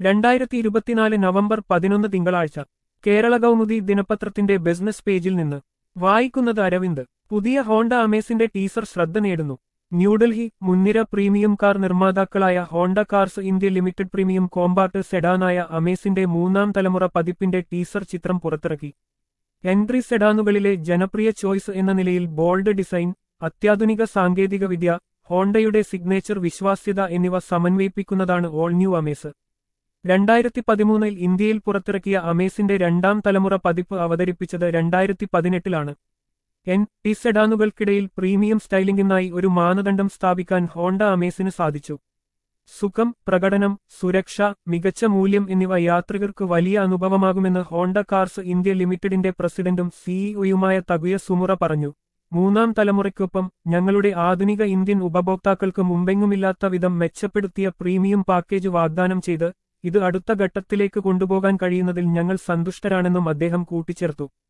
രണ്ടായിരത്തി ഇരുപത്തിനാല് നവംബർ പതിനൊന്ന് തിങ്കളാഴ്ച കേരള കൗമുദി ദിനപത്രത്തിന്റെ ബിസിനസ് പേജിൽ നിന്ന് വായിക്കുന്നത് അരവിന്ദ് പുതിയ ഹോണ്ട അമേസിന്റെ ടീസർ ശ്രദ്ധ നേടുന്നു ന്യൂഡൽഹി മുൻനിര പ്രീമിയം കാർ നിർമ്മാതാക്കളായ Honda Cars India Limited premium compact സെഡാനായ അമേസിന്റെ മൂന്നാം തലമുറ പതിപ്പിന്റെ ടീസർ ചിത്രം പുറത്തിറക്കി എൻട്രി സെഡാനുകളിലെ ജനപ്രിയ ചോയ്സ് എന്ന നിലയിൽ ബോൾഡ് ഡിസൈൻ അത്യാധുനിക സാങ്കേതികവിദ്യ ഹോണ്ടയുടെ സിഗ്നേച്ചർ വിശ്വാസ്യത എന്നിവ സമന്വയിപ്പിക്കുന്നതാണ് ഓൾ ന്യൂ അമേസ് രണ്ടായിരത്തി പതിമൂന്നിൽ ഇന്ത്യയിൽ പുറത്തിറക്കിയ അമേസിന്റെ രണ്ടാം തലമുറ പതിപ്പ് അവതരിപ്പിച്ചത് രണ്ടായിരത്തി പതിനെട്ടിലാണ് എൻ ടി സെഡാനുകൾക്കിടയിൽ പ്രീമിയം സ്റ്റൈലിംഗിനായി ഒരു മാനദണ്ഡം സ്ഥാപിക്കാൻ ഹോണ്ട അമേസിന് സാധിച്ചു സുഖം പ്രകടനം സുരക്ഷ മികച്ച മൂല്യം എന്നിവ യാത്രികർക്ക് വലിയ അനുഭവമാകുമെന്ന് ഹോണ്ട കാർസ് ഇന്ത്യ ലിമിറ്റഡിന്റെ പ്രസിഡന്റും സിഇഒയുമായ തകുയ സുമുറ പറഞ്ഞു മൂന്നാം തലമുറയ്ക്കൊപ്പം ഞങ്ങളുടെ ആധുനിക ഇന്ത്യൻ ഉപഭോക്താക്കൾക്ക് മുമ്പെങ്ങുമില്ലാത്ത വിധം മെച്ചപ്പെടുത്തിയ പ്രീമിയം പാക്കേജ് വാഗ്ദാനം ചെയ്ത് ഇത് അടുത്ത ഘട്ടത്തിലേക്ക് കൊണ്ടുപോകാൻ കഴിയുന്നതിൽ ഞങ്ങൾ സന്തുഷ്ടരാണെന്നും അദ്ദേഹം കൂട്ടിച്ചേർത്തു